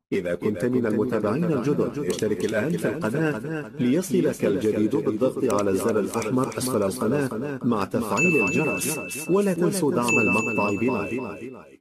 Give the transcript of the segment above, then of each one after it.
إذا كنت من المتابعين الجدد اشترك الآن في القناة ليصلك الجديد بالضغط على الزر الأحمر أسفل القناة مع تفعيل الجرس ولا تنسوا دعم المقطع بلايك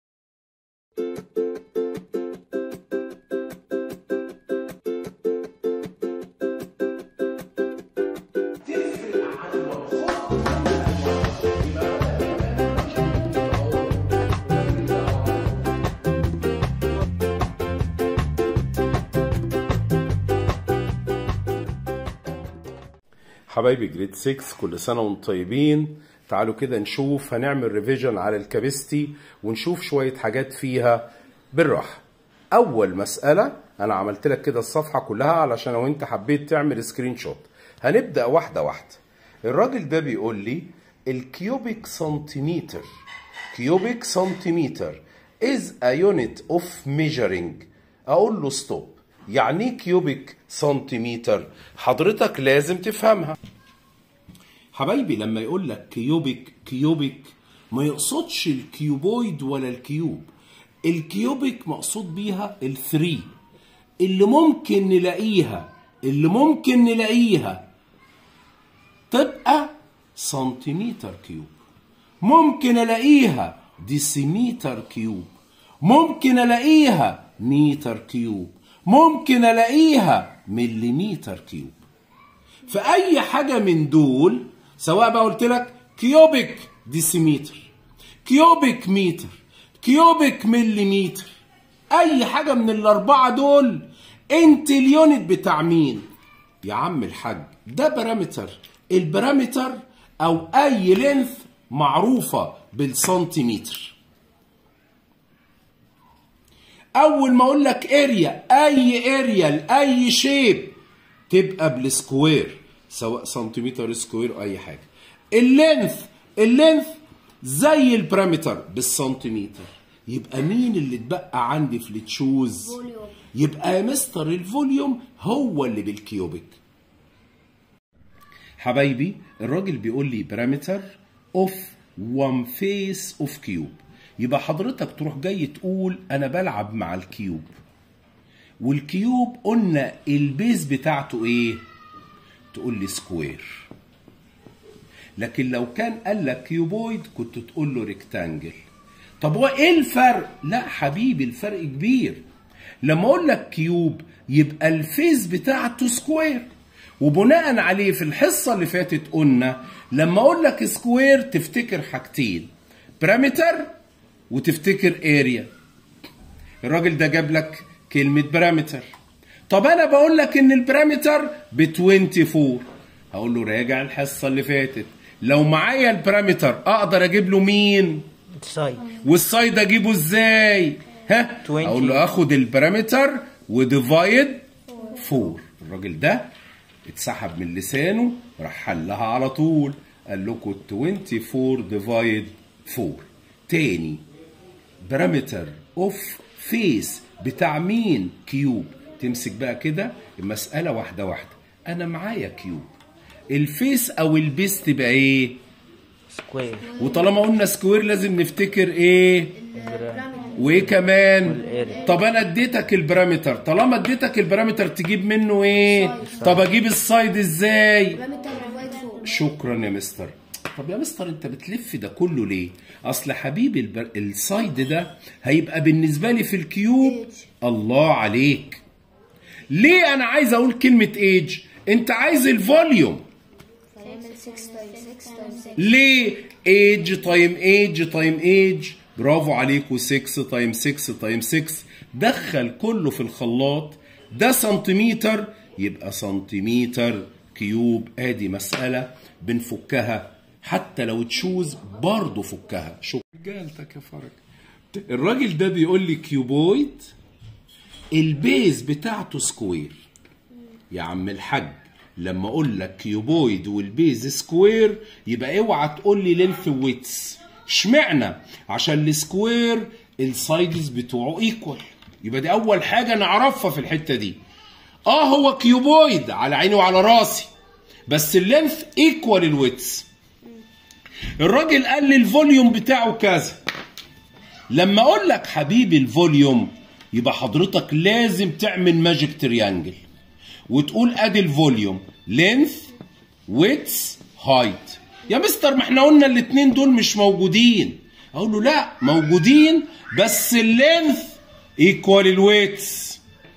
حبايبي جريد 6 كل سنة وانتم طيبين تعالوا كده نشوف هنعمل ريفيجن على الكابستي ونشوف شوية حاجات فيها بالراحة أول مسألة أنا عملت لك كده الصفحة كلها علشان لو أنت حبيت تعمل سكرين شوت هنبدأ واحدة واحدة الراجل ده بيقول لي الكيوبيك سنتيمتر كيوبيك سنتيمتر is a unit of measuring أقول له ستوب يعني ايه كيوبيك سنتيمتر حضرتك لازم تفهمها حبايبي لما يقول لك كيوبيك كيوبيك ما يقصدش الكيوبويد ولا الكيوب الكيوبيك مقصود بيها الثري اللي ممكن نلاقيها اللي ممكن نلاقيها تبقى سنتيمتر كيوب ممكن الاقيها ديسيمتر كيوب ممكن الاقيها متر كيوب ممكن الاقيها مليمتر كيوب فاي حاجه من دول سواء بقى قلت لك كيوبيك ديسيمتر كيوبيك متر كيوبيك مليمتر اي حاجه من الاربعه دول انت اليونت بتاع مين يا عم الحاج ده بارامتر البارامتر او اي لينث معروفه بالسنتيمتر اول ما اقول لك اريا اي اريا لاي شيب تبقى بالسكوير سواء سنتيمتر سكوير او اي حاجه اللينث اللينث زي البارامتر بالسنتيمتر يبقى مين اللي اتبقى عندي في التشوز يبقى يا مستر الفوليوم هو اللي بالكيوبيك حبايبي الراجل بيقول لي بارامتر اوف وان فيس اوف كيوب يبقى حضرتك تروح جاي تقول انا بلعب مع الكيوب والكيوب قلنا البيز بتاعته ايه تقول لي سكوير لكن لو كان قال لك كيوبويد كنت تقول له ريكتانجل طب هو ايه الفرق لا حبيبي الفرق كبير لما اقول لك كيوب يبقى الفيز بتاعته سكوير وبناء عليه في الحصه اللي فاتت قلنا لما اقول لك سكوير تفتكر حاجتين بارامتر وتفتكر اريا الراجل ده جاب لك كلمة بارامتر طب انا بقول لك ان البارامتر ب 24 هقول له راجع الحصة اللي فاتت لو معايا البارامتر اقدر اجيب له مين سايد والسايد اجيبه ازاي ها 20. اقول له اخد البارامتر وديفايد 4 الراجل ده اتسحب من لسانه راح حلها على طول قال لكم 24 ديفايد 4 تاني بارامتر اوف فيس بتاع مين كيوب تمسك بقى كده المسألة واحدة واحدة أنا معايا كيوب الفيس أو البيس تبقى إيه؟ سكوير وطالما قلنا سكوير لازم نفتكر إيه؟ وإيه كمان؟ والاريا. طب أنا اديتك البارامتر طالما اديتك البارامتر تجيب منه إيه؟ طب أجيب السايد إزاي؟ شكرا يا مستر طب يا مستر انت بتلف ده كله ليه اصل حبيبي البر... السايد ده هيبقى بالنسبه لي في الكيوب الله عليك ليه انا عايز اقول كلمه ايج انت عايز الفوليوم فنعمل 6 تايم 6 تايم 6 ليه ايج تايم ايج تايم ايج برافو عليكم 6 تايم 6 تايم 6 دخل كله في الخلاط ده سنتيمتر يبقى سنتيمتر كيوب ادي مسألة بنفكها حتى لو تشوز برضه فكها شو رجالتك يا فرج الراجل ده بيقول لي كيوبويد البيز بتاعته سكوير يا عم الحاج لما اقول لك كيوبويد والبيز سكوير يبقى اوعى تقول لي لينث ويتس اشمعنى عشان السكوير السايدز بتوعه ايكوال يبقى دي اول حاجه نعرفها في الحته دي اه هو كيوبويد على عيني وعلى راسي بس اللينث ايكوال الويتس الراجل قال لي الفوليوم بتاعه كذا لما اقول لك حبيبي الفوليوم يبقى حضرتك لازم تعمل ماجيك تريانجل وتقول ادي الفوليوم لينث ويتس هايت يا مستر ما احنا قلنا الاتنين دول مش موجودين اقول له لا موجودين بس اللينث ايكوال الويتس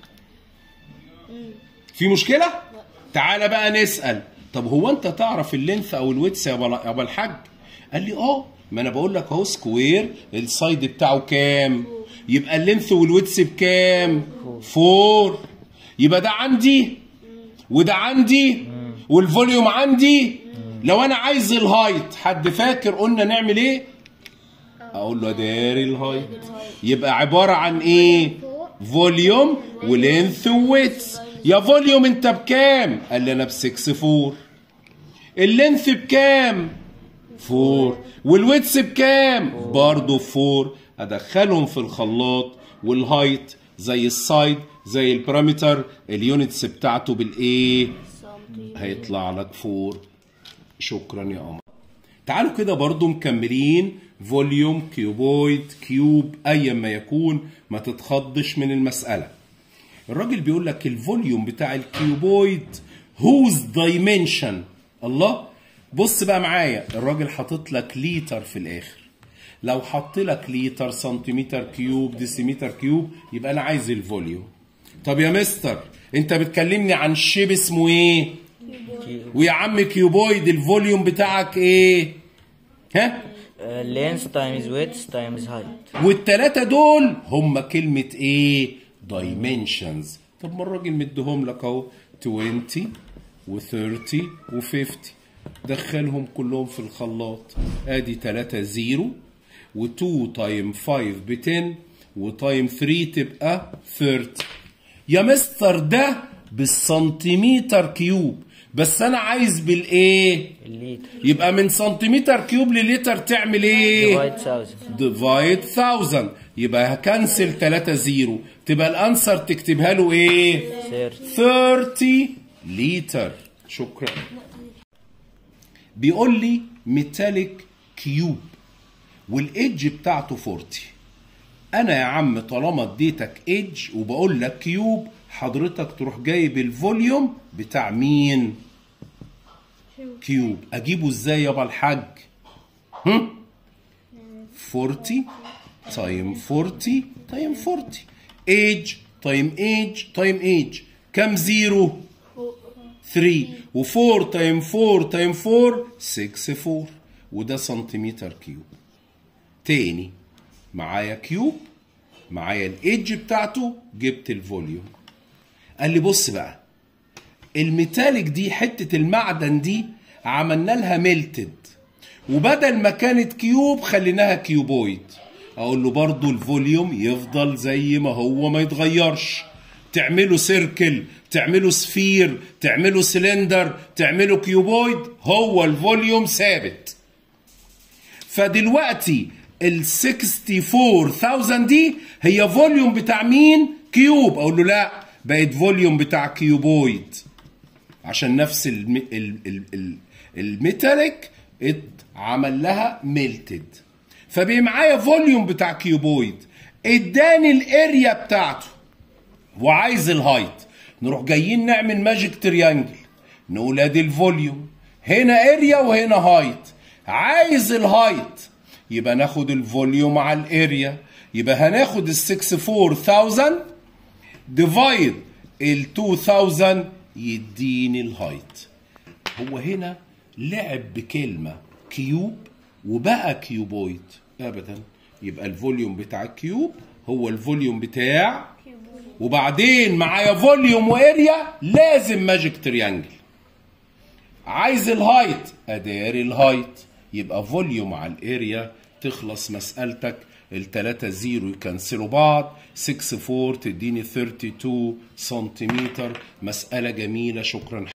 في مشكله تعالى بقى نسال طب هو انت تعرف اللينث او الويتس يا ابو يا ابو الحاج قال لي اه ما انا بقول لك اهو سكوير السايد بتاعه كام يبقى اللينث والويتس بكام فور يبقى ده عندي وده عندي والفوليوم عندي لو انا عايز الهايت حد فاكر قلنا نعمل ايه اقول له داري الهايت يبقى عباره عن ايه فوليوم ولينث وويتس يا فوليوم انت بكام قال لي انا ب 6 4 اللينث بكام 4 والويتس بكام برضه 4 ادخلهم في الخلاط والهايت زي السايد زي البارامتر اليونتس بتاعته بالايه هيطلع لك 4 شكرا يا قمر تعالوا كده برضو مكملين فوليوم كيوبويد كيوب ايا ما يكون ما تتخضش من المسألة الراجل بيقول لك الفوليوم بتاع الكيوبويد whose dimension الله بص بقى معايا الراجل حاطط لك ليتر في الاخر لو حط لك ليتر سنتيمتر كيوب ديسيمتر كيوب يبقى انا عايز الفوليوم طب يا مستر انت بتكلمني عن شيب اسمه ايه ويا عم كيوبويد الفوليوم بتاعك ايه ها length times width times height والتلاتة دول هم كلمة ايه dimensions طب ما الراجل مديهم لك اهو 20 و30 و50 دخلهم كلهم في الخلاط ادي 3 0 و2 تايم 5 ب 10 وتايم 3 تبقى 30 يا مستر ده بالسنتيمتر كيوب بس انا عايز بالايه الليتر يبقى من سنتيمتر كيوب للتر تعمل ايه divide thousand ديفايد 1000 يبقى هكنسل 3 0 تبقى الانسر تكتبها له ايه 30 30 لتر شكرا بيقول لي ميتاليك كيوب والايدج بتاعته 40 انا يا عم طالما اديتك ايدج وبقول لك كيوب حضرتك تروح جايب الفوليوم بتاع مين كيوب اجيبه ازاي يابا الحاج هم 40 تايم 40 تايم 40 ايج تايم ايج تايم ايج كم زيرو 3 و4 تايم 4 تايم 4 6 4 وده سنتيمتر كيوب تاني معايا كيوب معايا الايدج بتاعته جبت الفوليوم قال لي بص بقى الميتاليك دي حتة المعدن دي عملنا لها ميلتد وبدل ما كانت كيوب خليناها كيوبويد اقول له برضو الفوليوم يفضل زي ما هو ما يتغيرش تعمله سيركل تعمله سفير تعمله سلندر تعمله كيوبويد هو الفوليوم ثابت فدلوقتي ال 64000 دي هي فوليوم بتاع مين كيوب اقول له لا بقت فوليوم بتاع كيوبويد عشان نفس الم... ال... ال... ال... الميتاليك اتعمل لها ميلتد فبقى معايا فوليوم بتاع كيوبويد اداني الاريا بتاعته وعايز الهايت نروح جايين نعمل ماجيك تريانجل نقول ادي الفوليوم هنا اريا وهنا هايت عايز الهايت يبقى ناخد الفوليوم على الاريا يبقى هناخد ال 64000 ديفايد ال 2000 يديني الهايت هو هنا لعب بكلمة كيوب وبقى كيوبويد ابدا يبقى الفوليوم بتاع الكيوب هو الفوليوم بتاع وبعدين معايا فوليوم واريا لازم ماجيك تريانجل عايز الهايت اداري الهايت يبقى فوليوم على الاريا تخلص مسألتك التلاتة زيرو يكنسلوا بعض 6 4 تديني 32 سنتيمتر مسألة جميلة شكرا